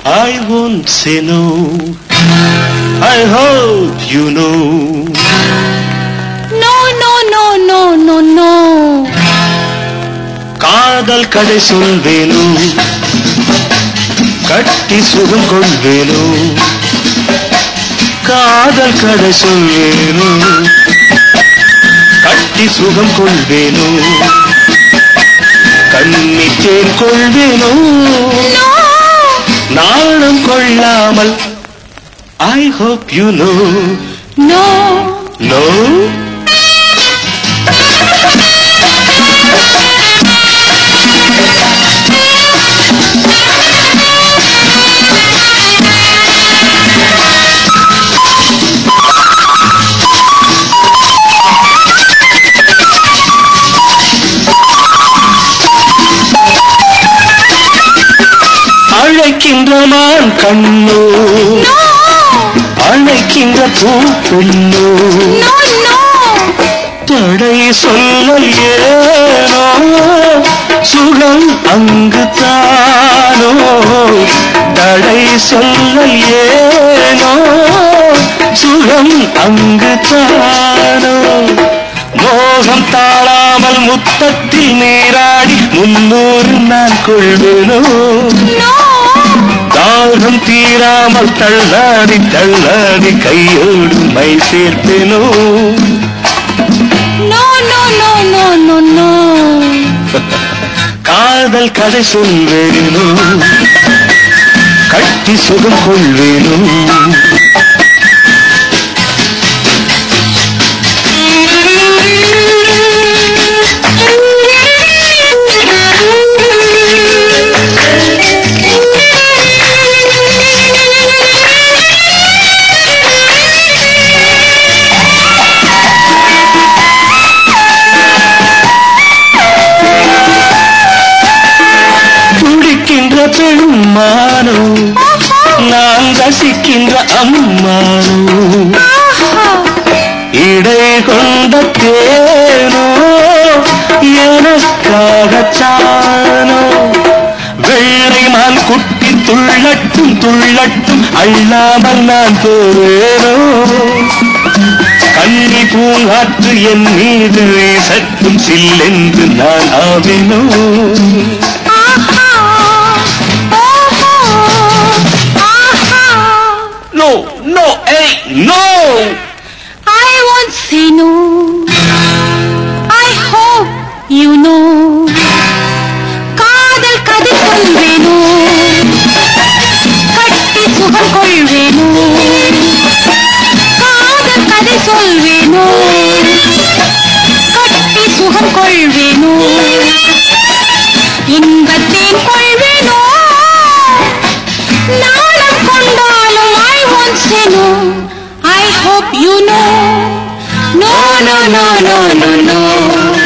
I won't say no. I hope you know. No, no, no, no, no, no. காதல் கதை சொல்வேனோ கட்டி சுகம் கொள்வேனோ காதல் கதை சொல்வேனோ கட்டி சுகம் கொள்வேனோ கண்ணித்தேன் கொள்வேனோ No, நாணம் கொள்ளாமல் I hope you know no. No அழைக்கின்ற மான் கண்ணோ No, அழைக்கின்ற பூ பெண்ணோ no, no. தடை சொல்ல ஏனோ சுகம் அங்கு தானோ தடை சொல்ல ஏனோ சுகம் அங்கு தானோ மோகம் தாழாமல் முத்தத்தில் நீராடி முன்னூறு நான் கொள்வேனோ No, தாகம் தீராமல் தள்ளாடி தள்ளாடி கையோடு மை சேர்ப்பேனோ no, no, no, no, no, no. காதல் கதை சொல்வேனோ கட்டி சுகம் கொள்வேனோ துடிக்கின்ற பெண்மானோ நான் ரசிக்கின்ற அம்மானோ இடை கொண்ட தேனோ எனக்காகத்தானோ வெள்ளை மான் குட்டி துள்ளட்டும் துள்ளட்டும் அள்ளாமல் நான் போவேனோ கன்னி பூங்காற்று என் மீது சற்றும் சில்லென்று நான் ஆவேனோ நோ நோ ஏய் no I won't say no. I hope you know. காதல் கதை சொல்வேனோ கட்டி சுகம் கொள்வேனோ காதல் கதை சொல்வேனோ கட்டி சுகம் கொள்வேனோ இன்பத்தேன் கொள்வேனோ நாளம் கொண்டாலும் I won't say no. I hope you know. No, no, no, no, no, no.